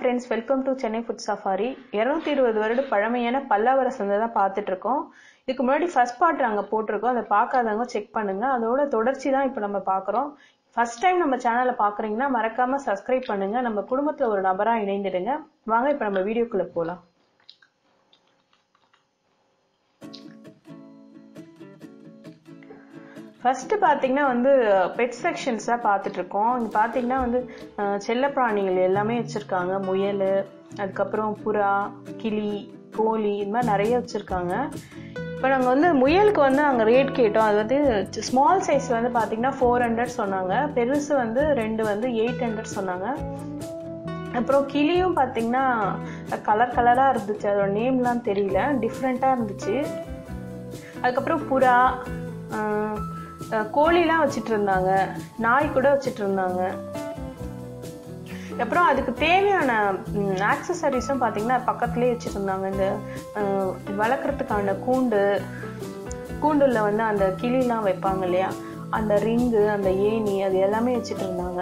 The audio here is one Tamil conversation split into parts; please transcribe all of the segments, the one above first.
friends welcome to Chennai food safari இரநூத்தி இருபது வருட பழமையான பல்லாவர சந்தை தான் பார்த்துட்டு இருக்கோம் இதுக்கு முன்னாடி ஃபர்ஸ்ட் பார்ட் நாங்கள் போட்டிருக்கோம் அதை பார்க்காதவங்க செக் பண்ணுங்க அதோட தொடர்ச்சி தான் இப்போ நம்ம பார்க்குறோம் ஃபர்ஸ்ட் டைம் நம்ம சேனலை பார்க்குறீங்கன்னா மறக்காம சப்ஸ்கிரைப் பண்ணுங்க நம்ம குடும்பத்தில் ஒரு நபராக இணைந்துடுங்க வாங்க இப்போ நம்ம வீடியோக்குள்ளே போகலாம் ஃபர்ஸ்ட் பார்த்தீங்கன்னா வந்து பெட் செக்ஷன்ஸ் தான் பார்த்துட்டு இருக்கோம் இங்கே பார்த்தீங்கன்னா வந்து அஹ், செல்லப்பிராணிகள் எல்லாமே வச்சுருக்காங்க முயல் அதுக்கப்புறம் புறா கிளி கோழி இது மாதிரி நிறைய வச்சுருக்காங்க இப்போ நாங்கள் வந்து முயலுக்கு வந்து அங்கே ரேட் கேட்டோம் அது வந்து ஸ்மால் சைஸ் வந்து பார்த்தீங்கன்னா ஃபோர் ஹண்ட்ரட் சொன்னாங்க பெருசு வந்து ரெண்டு வந்து எயிட் ஹண்ட்ரட் சொன்னாங்க அப்புறம் கிளியும் பார்த்தீங்கன்னா கலர் கலராக இருந்துச்சு அதோட நேம்லாம் தெரியல டிஃப்ரெண்ட்டாக இருந்துச்சு அதுக்கப்புறம் புறா ஆஹ், அஹ், கோழிலாம் வச்சுட்டு இருந்தாங்க நாய் கூட வச்சுட்டு இருந்தாங்க அப்புறம் அதுக்கு தேவையான ஆக்சசரிஸும் பார்த்தீங்கன்னா பக்கத்துலேயே வச்சுட்டு இருந்தாங்க இந்த ஆஹ், வளர்க்குறதுக்கான கூண்டு கூண்டுல வந்து அந்த கிளிலாம் வைப்பாங்க இல்லையா அந்த ரிங்கு அந்த ஏணி அது எல்லாமே வச்சுட்டு இருந்தாங்க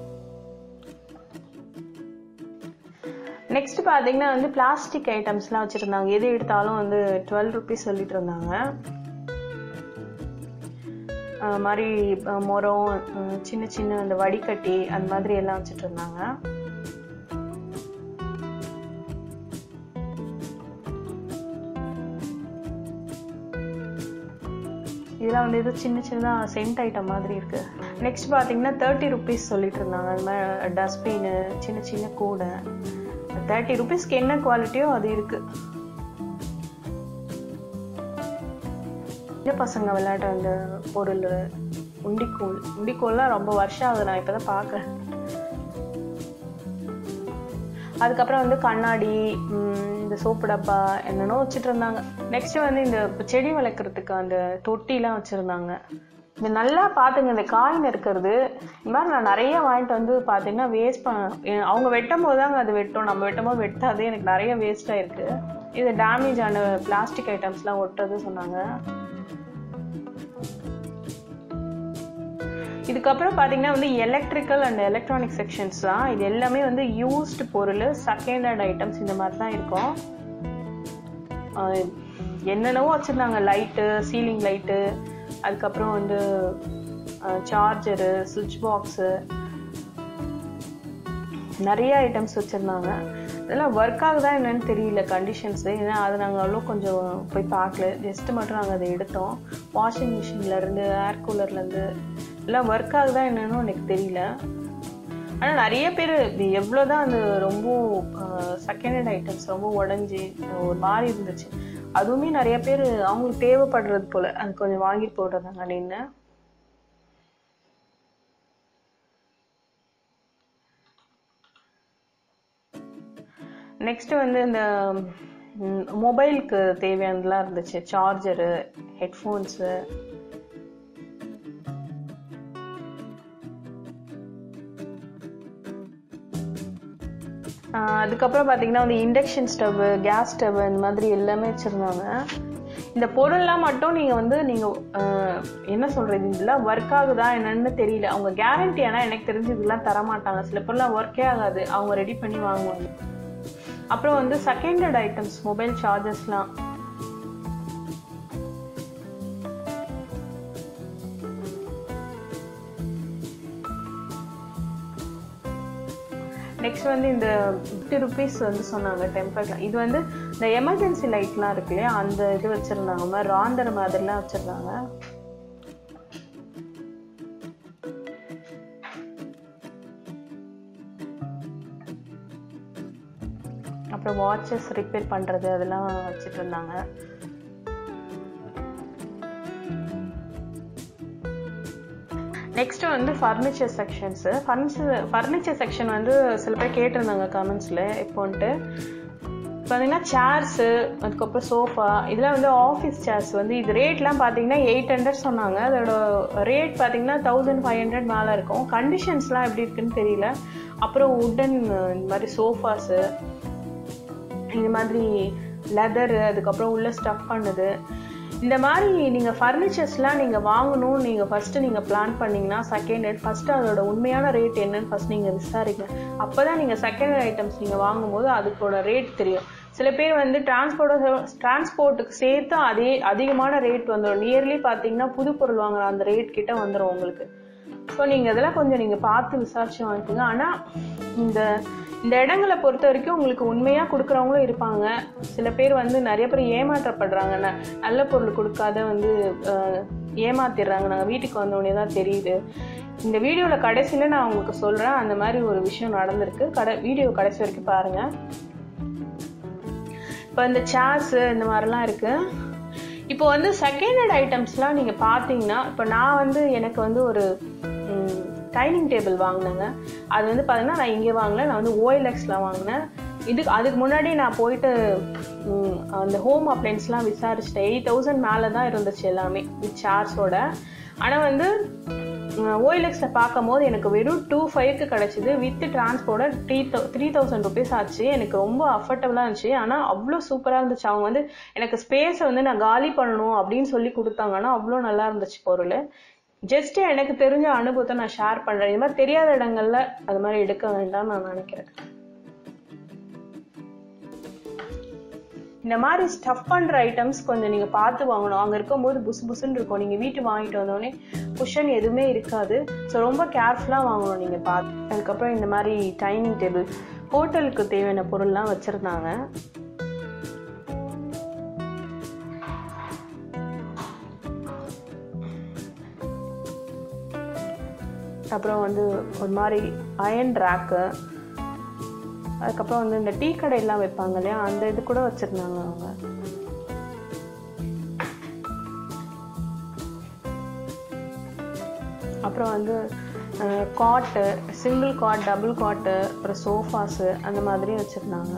நெக்ஸ்ட் பார்த்தீங்கன்னா வந்து பிளாஸ்டிக் ஐட்டம்ஸ்லாம் வச்சுருந்தாங்க எது எடுத்தாலும் வந்து டுவெல் ருபீஸ் சொல்லிட்டு இருந்தாங்க அஹ் மாதிரி அஹ் முறம் அஹ் சின்ன சின்ன அந்த வடிகட்டி அந்த மாதிரி எல்லாம் வச்சுட்டு இருந்தாங்க இதெல்லாம் வந்து இது சின்ன சின்னதாக சென்ட் ஐட்டம் மாதிரி இருக்கு நெக்ஸ்ட் பார்த்தீங்கன்னா தேர்ட்டி ருபீஸ் சொல்லிட்டு இருந்தாங்க அது மாதிரி டஸ்ட்பின்னு சின்ன சின்ன கூடை தேர்ட்டி ருபீஸ்க்கு என்ன குவாலிட்டியோ அது இருக்கு சின்ன பசங்க விளையாடுற அந்த பொருள் உண்டிக்கோல் உண்டிக்கோல்லாம் ரொம்ப வருஷம் ஆகுது நான் இப்பதான் பார்க்கறேன் அதுக்கப்புறம் வந்து கண்ணாடி ம், இந்த சோப்பு டப்பா என்னென்னோ வச்சுட்டு இருந்தாங்க நெக்ஸ்ட் வந்து இந்த செடி வளர்க்குறதுக்கு அந்த தொட்டிலாம் வச்சுருந்தாங்க இது நல்லா பார்த்துங்க இந்த காயின் இருக்கிறது இந்த மாதிரி நான் நிறைய வாங்கிட்டு வந்து பார்த்தீங்கன்னா வேஸ்ட் பண்ண அவங்க வெட்டும் போது தாங்க அது வெட்டும் நம்ம வெட்டும் போது வெட்டாது எனக்கு நிறைய வேஸ்ட் ஆயிருக்கு இது டேமேஜ் ஆன பிளாஸ்டிக் ஐட்டம்ஸ்லாம் ஒட்டுறது சொன்னாங்க இதுக்கப்புறம் பார்த்தீங்கன்னா வந்து எலக்ட்ரிக்கல் அண்ட் எலக்ட்ரானிக் செக்ஷன்ஸ் தான் இது எல்லாமே வந்து யூஸ்டு பொருள் செகண்ட் ஹேண்ட் ஐட்டம்ஸ் இந்த மாதிரி தான் இருக்கும் ஆஹ் என்னென்னவோ வச்சுருந்தாங்க லைட்டு சீலிங் லைட்டு அதுக்கப்புறம் வந்து சார்ஜரு சுவிட்ச் பாக்ஸு நிறைய ஐட்டம்ஸ் வச்சுருந்தாங்க இதெல்லாம் ஒர்க் ஆகுதா என்னன்னு தெரியல கண்டிஷன்ஸு ஏன்னா அது நாங்கள் அவ்வளோ கொஞ்சம் போய் பார்க்கல ஜஸ்ட்டு மட்டும் நாங்கள் அதை எடுத்தோம் வாஷிங் மிஷின்லேருந்து ஏர் கூலர்லேருந்து எல்லாம் ஒர்க் ஆகுதா என்னன்னு எனக்கு தெரியல ஆனால் நிறைய பேர் எவ்வளோ தான் அந்த ரொம்ப செகண்ட் ஹேண்ட் ஐட்டம்ஸ் ரொம்ப உடஞ்சி ஒரு மாதிரி இருந்துச்சு அதுவுமே நிறைய பேர் அவங்களுக்கு தேவைப்படுறது போல் அது கொஞ்சம் வாங்கி போடுறதாங்க நின்று நெக்ஸ்ட் வந்து இந்த மொபைலுக்கு தேவையானதெல்லாம் இருந்துச்சு சார்ஜரு ஹெட்ஃபோன்ஸு அதுக்கப்புறம் பார்த்தீங்கன்னா வந்து இண்டக்ஷன் ஸ்டவ் கேஸ் ஸ்டவ் இந்த மாதிரி எல்லாமே வச்சுருந்தாங்க இந்த பொருள்லாம் மட்டும் நீங்கள் வந்து நீங்கள் என்ன சொல்கிறது இதெல்லாம் ஒர்க் ஆகுதா என்னன்னு தெரியல அவங்க கேரண்டி ஆனால் எனக்கு தெரிஞ்சு இதெல்லாம் தரமாட்டாங்க சில பொருள்லாம் ஒர்க்கே ஆகாது அவங்க ரெடி பண்ணி வாங்குவாங்க அப்புறம் வந்து செகண்ட் ஹேண்ட் ஐட்டம்ஸ் மொபைல் சார்ஜர்ஸ்லாம் நெக்ஸ்ட் வந்து இந்த ஃபிஃப்டி ருபீஸ் வந்து சொன்னாங்க டெம்பர்லாம் இது வந்து இந்த எமர்ஜென்சி லைட்லாம் இருக்கு இல்லையா அந்த இது வச்சுருந்தாங்க மாதிரி ராந்தர் மாதிரிலாம் வச்சுருந்தாங்க அப்புறம் வாட்சஸ் ரிப்பேர் பண்ணுறது அதெல்லாம் வச்சுட்டு இருந்தாங்க நெக்ஸ்ட் வந்து furniture sections furniture furniture section வந்து சில பேர் கேட்டிருந்தாங்க கமெண்ட்ஸில் எப்போன்ட்டு பார்த்தீங்கன்னா சேர்ஸு அதுக்கப்புறம் சோஃபா இதெல்லாம் வந்து ஆஃபீஸ் சேர்ஸ் வந்து இது ரேட்லாம் பார்த்தீங்கன்னா எயிட் ஹண்ட்ரட் சொன்னாங்க அதோட ரேட் பார்த்தீங்கன்னா தௌசண்ட் ஃபைவ் ஹண்ட்ரட் மேலே இருக்கும் கண்டிஷன்ஸ்லாம் எப்படி இருக்குன்னு தெரியல அப்புறம் உட்டன் இந்த மாதிரி சோஃபாஸு இந்த மாதிரி லெதரு அதுக்கப்புறம் உள்ள ஸ்டஃப் பண்ணுது இந்த மாதிரி நீங்கள் ஃபர்னிச்சர்ஸ்லாம் நீங்கள் வாங்கணும் நீங்கள் ஃபஸ்ட்டு நீங்கள் பிளான் பண்ணிங்கன்னா செகண்ட் ஹேண்ட் ஃபஸ்ட்டு அதோட உண்மையான ரேட் என்னன்னு ஃபஸ்ட் நீங்கள் விசாரிங்க அப்போ தான் நீங்கள் செகண்ட் ஹேண்ட் ஐட்டம்ஸ் நீங்கள் வாங்கும்போது அதுக்கோட ரேட் தெரியும் சில பேர் வந்து டிரான்ஸ்போர்ட்டை டிரான்ஸ்போர்ட்டுக்கு சேர்த்து அதே அதிகமான ரேட் வந்துடும் நியர்லி பார்த்தீங்கன்னா புது பொருள் வாங்குற அந்த ரேட் கிட்ட வந்துடும் உங்களுக்கு ஸோ நீங்கள் இதெல்லாம் கொஞ்சம் நீங்கள் பார்த்து விசாரிச்சு வாங்கிக்கோங்க ஆனால் இந்த இந்த இடங்களை பொறுத்த வரைக்கும் உங்களுக்கு உண்மையாக கொடுக்குறவங்களும் இருப்பாங்க சில பேர் வந்து நிறைய பேர் ஏமாற்றப்படுறாங்க ந- நல்ல பொருள் கொடுக்காத வந்து அஹ், ஏமாத்திடுறாங்க நாங்கள் வீட்டுக்கு வந்தோடனே தான் தெரியுது இந்த வீடியோவில் கடைசியில் நான் உங்களுக்கு சொல்கிறேன் அந்த மாதிரி ஒரு விஷயம் நடந்திருக்கு கடை வீடியோ கடைசி வரைக்கும் பாருங்கள் இப்போ இந்த சேர்ஸு இந்த மாதிரிலாம் இருக்குது இப்போ வந்து செகண்ட் ஹேண்ட் ஐட்டம்ஸ்லாம் நீங்கள் பார்த்தீங்கன்னா இப்போ நான் வந்து எனக்கு வந்து ஒரு டைனிங் டேபிள் வாங்கினேங்க அது வந்து பார்த்தீங்கன்னா நான் இங்கே வாங்கல நான் வந்து ஓஎல்எக்ஸில் வாங்கினேன் இதுக்கு அதுக்கு முன்னாடி நான் போயிட்டு ம், அந்த ஹோம் அப்ளைன்ஸ்லாம் விசாரிச்சிட்டேன் எயிட் தௌசண்ட் மேலே தான் இருந்துச்சு எல்லாமே வித் சார்ஜோட ஆனால் வந்து ஓஎல்எக்ஸில் பார்க்கும்போது எனக்கு வெறும் டூ ஃபைவ்க்கு கிடச்சிது வித் டிரான்ஸ்போர்ட்டை three thou three thousand rupees ஆச்சு எனக்கு ரொம்ப அஃபர்டபுளாக இருந்துச்சு ஆனால் அவ்வளோ சூப்பராக இருந்துச்சு அவங்க வந்து எனக்கு ஸ்பேஸை வந்து நான் காலி பண்ணணும் அப்படின்னு சொல்லி கொடுத்தாங்கன்னா அவ்வளோ நல்லா இருந்துச்சு பொருள் ஜஸ்ட் எனக்கு தெரிஞ்ச அனுபவத்தை நான் ஷேர் பண்ணுறேன் இது மாதிரி தெரியாத இடங்கள்ல அது மாதிரி எடுக்க வேண்டாம்னு நான் நினைக்கிறேன் இந்த மாதிரி ஸ்டஃப் பண்ணுற ஐட்டம்ஸ் கொஞ்சம் நீங்கள் பார்த்து வாங்கணும் அங்கே இருக்கும்போது புசு புசுன்னு இருக்கும் நீங்கள் வீட்டு வாங்கிட்டு வந்தோடனே குஷன் எதுவுமே இருக்காது ஸோ ரொம்ப கேர்ஃபுல்லாக வாங்கணும் நீங்கள் பார்த்து அதுக்கப்புறம் இந்த மாதிரி டைனிங் டேபிள் ஹோட்டலுக்கு தேவையான பொருள்லாம் வச்சுருந்தாங்க அப்புறம் வந்து ஒரு மாதிரி அயன் ரேக்கு அதுக்கப்புறம் வந்து இந்த டீ கடையெல்லாம் வைப்பாங்க இல்லையா அந்த இது கூட வச்சுருந்தாங்க அவங்க அப்புறம் வந்து காட்டு சிங்கிள் காட் டபுள் காட்டு அப்புறம் சோஃபாஸு அந்த மாதிரி வச்சுருந்தாங்க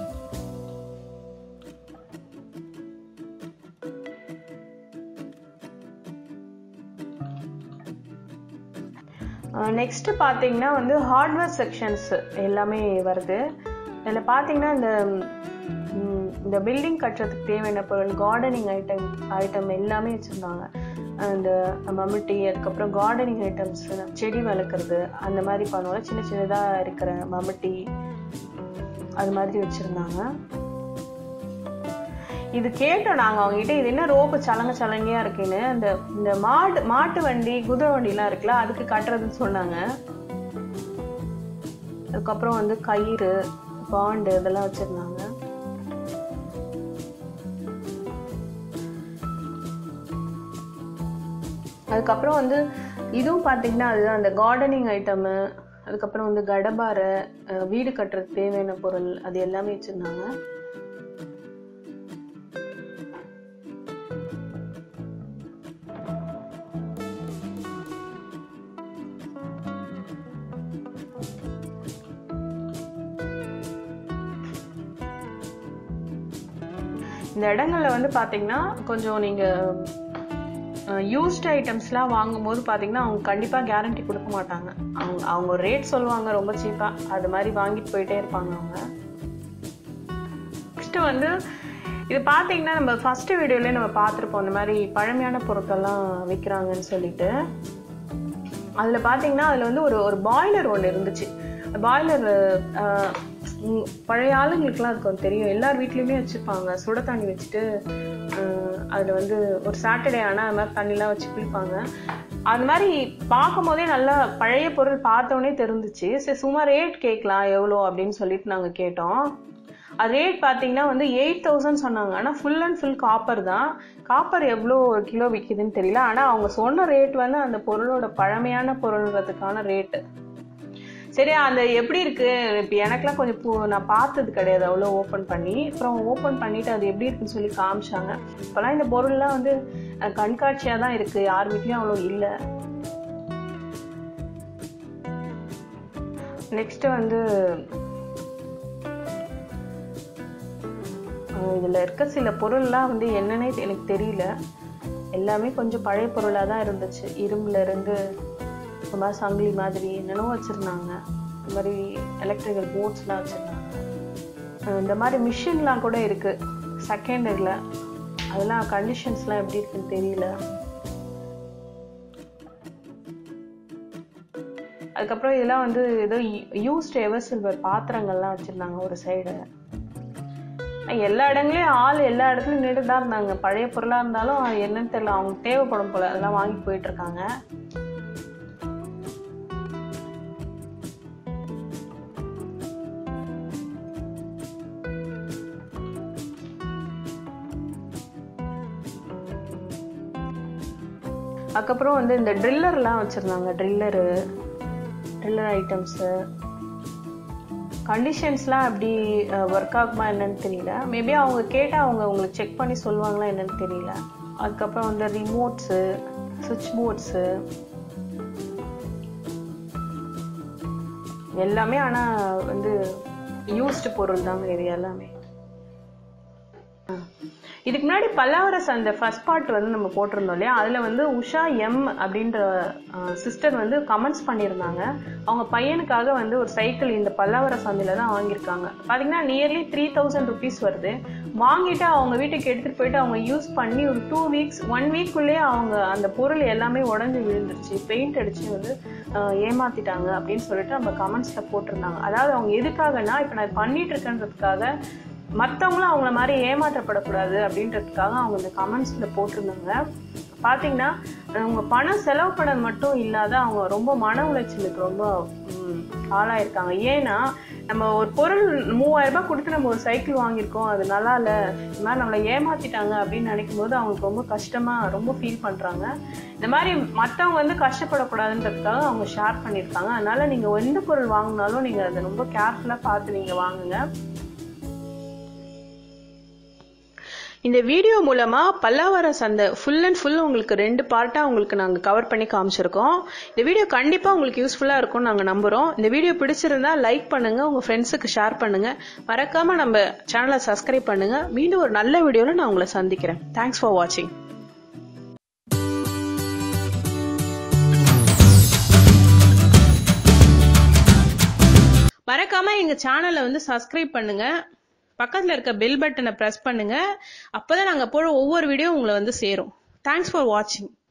நெக்ஸ்ட் பார்த்தீங்கன்னா வந்து ஹார்ட்வேர் செக்ஷன்ஸ் எல்லாமே வருது இதில் பார்த்தீங்கன்னா இந்த ம், இந்த பில்டிங் கட்டுறதுக்கு தேவையான பொருள் கார்டனிங் ஐட்டம் ஐட்டம் எல்லாமே வச்சுருந்தாங்க அந்த மம்முட்டி அதுக்கப்புறம் கார்டனிங் ஐட்டம்ஸ் செடி வளர்க்குறது அந்த மாதிரி பண்ணுவோம் சின்ன சின்னதாக இருக்கிற மம்முட்டி அது மாதிரி வச்சுருந்தாங்க இது கேட்டோம் நாங்கள் அவங்ககிட்ட இது என்ன ரோப்பு சலங்க சலங்கையா இருக்குன்னு இந்த இந்த மாடு மாட்டு வண்டி குதிரை வண்டிலாம் இருக்குல்ல அதுக்கு கட்டுறதுன்னு சொன்னாங்க அதுக்கப்புறம் வந்து கயிறு பாண்டு இதெல்லாம் வச்சிருந்தாங்க அதுக்கப்புறம் வந்து இதுவும் பார்த்தீங்கன்னா அதுதான் அந்த கார்டனிங் ஐட்டமு அதுக்கப்புறம் வந்து கடபாரை அஹ் வீடு கட்டுறதுக்கு தேவையான பொருள் அது எல்லாமே வச்சுருந்தாங்க இந்த இடங்கள்ல வந்து பார்த்தீங்கன்னா கொஞ்சம் நீங்கள் யூஸ்ட் ஐட்டம்ஸ்லாம் வாங்கும்போது பார்த்தீங்கன்னா அவங்க கண்டிப்பாக கேரண்டி கொடுக்க மாட்டாங்க அவங்க அவங்க ரேட் சொல்லுவாங்க ரொம்ப சீப்பாக அது மாதிரி வாங்கிட்டு போயிட்டே இருப்பாங்க அவங்க நெக்ஸ்ட் வந்து இது பார்த்தீங்கன்னா நம்ம ஃபர்ஸ்ட் வீடியோலேயே நம்ம பார்த்துருப்போம் இந்த மாதிரி பழமையான பொருட்கள்லாம் விற்கிறாங்கன்னு சொல்லிட்டு அதில் பார்த்தீங்கன்னா அதில் வந்து ஒரு ஒரு பாய்லர் ஒன்று இருந்துச்சு பாய்லர் பழைய ஆளுங்களுக்குலாம் அது கொஞ்சம் தெரியும் எல்லார் வீட்லேயுமே வச்சுருப்பாங்க சுட தண்ணி வச்சுட்டு அதில் வந்து ஒரு சாட்டர்டே ஆனால் அது மாதிரி தண்ணிலாம் வச்சு குளிப்பாங்க அது மாதிரி பார்க்கும் போதே நல்லா பழைய பொருள் பார்த்தோன்னே தெரிஞ்சிச்சு சரி சும்மா ரேட் கேட்கலாம் எவ்வளோ அப்படின்னு சொல்லிட்டு நாங்கள் கேட்டோம் அது ரேட் பார்த்தீங்கன்னா வந்து எயிட் தௌசண்ட் சொன்னாங்க ஆனால் ஃபுல் அண்ட் ஃபுல் காப்பர் தான் காப்பர் எவ்வளோ ஒரு கிலோ விற்கிதுன்னு தெரியல ஆனால் அவங்க சொன்ன ரேட் வந்து அந்த பொருளோட பழமையான பொருள்ன்றதுக்கான ரேட்டு சரி அந்த எப்படி இருக்கு இப்போ எனக்குலாம் கொஞ்சம் பூ நான் பார்த்தது கிடையாது அவ்வளோ ஓப்பன் பண்ணி அப்புறம் ஓப்பன் பண்ணிட்டு அது எப்படி இருக்குன்னு சொல்லி காமிச்சாங்க இப்போலாம் இந்த பொருள்லாம் வந்து அஹ், கண்காட்சியாக தான் இருக்கு யார் வீட்லேயும் அவ்வளோ இல்லை நெக்ஸ்ட் வந்து அஹ், இதுல இருக்க சில பொருள்லாம் வந்து என்னன்னே எனக்கு தெரியல எல்லாமே கொஞ்சம் பழைய பொருளாக தான் இருந்துச்சு இரும்புல இருந்து இந்த மாதிரி சங்கிலி மாதிரி என்னென்னோ வச்சுருந்தாங்க இந்த மாதிரி எலக்ட்ரிக்கல் போர்ட்ஸ்லாம் வச்சுருந்தாங்க இந்த மாதிரி மிஷின்லாம் கூட இருக்குது செகண்ட் இதில் அதெல்லாம் கண்டிஷன்ஸ்லாம் எப்படி இருக்குன்னு தெரியல அதுக்கப்புறம் இதெல்லாம் வந்து ஏதோ யூஸ்ட் எவர் சில்வர் பாத்திரங்கள்லாம் வச்சிருந்தாங்க ஒரு சைடு எல்லா இடங்களையும் ஆள் எல்லா இடத்துலயும் நின்று தான் இருந்தாங்க பழைய பொருளா இருந்தாலும் அது என்னன்னு தெரியல அவங்க தேவைப்படும் போல அதெல்லாம் வாங்கி போயிட்டு இருக்காங்க அதுக்கப்புறம் வந்து இந்த ட்ரில்லர்லாம் வச்சுருந்தாங்க ட்ரில்லரு ட்ரில்லர் ஐட்டம்ஸு கண்டிஷன்ஸ்லாம் எப்படி ஒர்க் ஆகுமா என்னன்னு தெரியல மேபி அவங்க கேட்டால் அவங்க உங்களுக்கு செக் பண்ணி சொல்லுவாங்களா என்னன்னு தெரியல அதுக்கப்புறம் வந்து ரிமோட்ஸு சுவிட்ச் போர்ட்ஸு எல்லாமே ஆனால் வந்து யூஸ்டு பொருள் தாங்க இது எல்லாமே இதுக்கு முன்னாடி பல்லாவரஸ் அந்த ஃபர்ஸ்ட் பார்ட் வந்து நம்ம போட்டிருந்தோம் இல்லையா அதில் வந்து உஷா எம் அப்படின்ற சிஸ்டர் வந்து கமெண்ட்ஸ் பண்ணியிருந்தாங்க அவங்க பையனுக்காக வந்து ஒரு சைக்கிள் இந்த பல்லாவர சந்தையில் தான் வாங்கியிருக்காங்க பார்த்தீங்கன்னா நியர்லி த்ரீ தௌசண்ட் ருபீஸ் வருது வாங்கிட்டு அவங்க வீட்டுக்கு எடுத்துகிட்டு போயிட்டு அவங்க யூஸ் பண்ணி ஒரு டூ வீக்ஸ் ஒன் வீக்குள்ளேயே அவங்க அந்த பொருள் எல்லாமே உடஞ்சி விழுந்துருச்சு பெயிண்ட் அடிச்சு வந்து ஏமாத்திட்டாங்க அப்படின்னு சொல்லிட்டு நம்ம கமெண்ட்ஸில் போட்டிருந்தாங்க அதாவது அவங்க எதுக்காகனா இப்போ நான் பண்ணிட்டு இருக்கேன்றதுக்காக மற்றவங்களும் அவங்கள மாதிரி ஏமாற்றப்படக்கூடாது அப்படின்றதுக்காக அவங்க இந்த கமெண்ட்ஸில் போட்டிருந்தாங்க பார்த்தீங்கன்னா அவங்க பணம் செலவு பண்ணது மட்டும் இல்லாத அவங்க ரொம்ப மன உளைச்சலுக்கு ரொம்ப ஆளாயிருக்காங்க ஏன்னா நம்ம ஒரு பொருள் மூவாயிரம் ரூபாய் கொடுத்து நம்ம ஒரு சைக்கிள் வாங்கியிருக்கோம் அது நல்லா இல்லை இந்த மாதிரி நம்மளை ஏமாத்திட்டாங்க அப்படின்னு நினைக்கும் போது அவங்களுக்கு ரொம்ப கஷ்டமாக ரொம்ப ஃபீல் பண்ணுறாங்க இந்த மாதிரி மற்றவங்க வந்து கஷ்டப்படக்கூடாதுன்றதுக்காக அவங்க ஷேர் பண்ணியிருக்காங்க அதனால நீங்கள் எந்த பொருள் வாங்கினாலும் நீங்கள் அதை ரொம்ப கேர்ஃபுல்லாக பார்த்து நீங்கள் வாங்குங்க இந்த வீடியோ மூலமா பல்லாவர சந்தை ஃபுல் அண்ட் ஃபுல் உங்களுக்கு ரெண்டு பார்ட்டா உங்களுக்கு நாங்க கவர் பண்ணி காமிச்சிருக்கோம் இந்த வீடியோ கண்டிப்பா உங்களுக்கு யூஸ்ஃபுல்லா இருக்கும்னு நாங்க நம்புறோம் இந்த வீடியோ பிடிச்சிருந்தா லைக் பண்ணுங்க உங்க ஃப்ரெண்ட்ஸுக்கு ஷேர் பண்ணுங்க மறக்காம நம்ம சேனலை சப்ஸ்கிரைப் பண்ணுங்க மீண்டும் ஒரு நல்ல வீடியோல நான் உங்களை சந்திக்கிறேன் தேங்க்ஸ் ஃபார் வாட்சிங் மறக்காம எங்க சேனலை வந்து சப்ஸ்கிரைப் பண்ணுங்க பக்கத்துல இருக்க பெல் பட்டனை பிரஸ் பண்ணுங்க அப்பதான் நாங்க போற ஒவ்வொரு வீடியோ உங்களை வந்து சேரும் தேங்க்ஸ் ஃபார் வாட்சிங்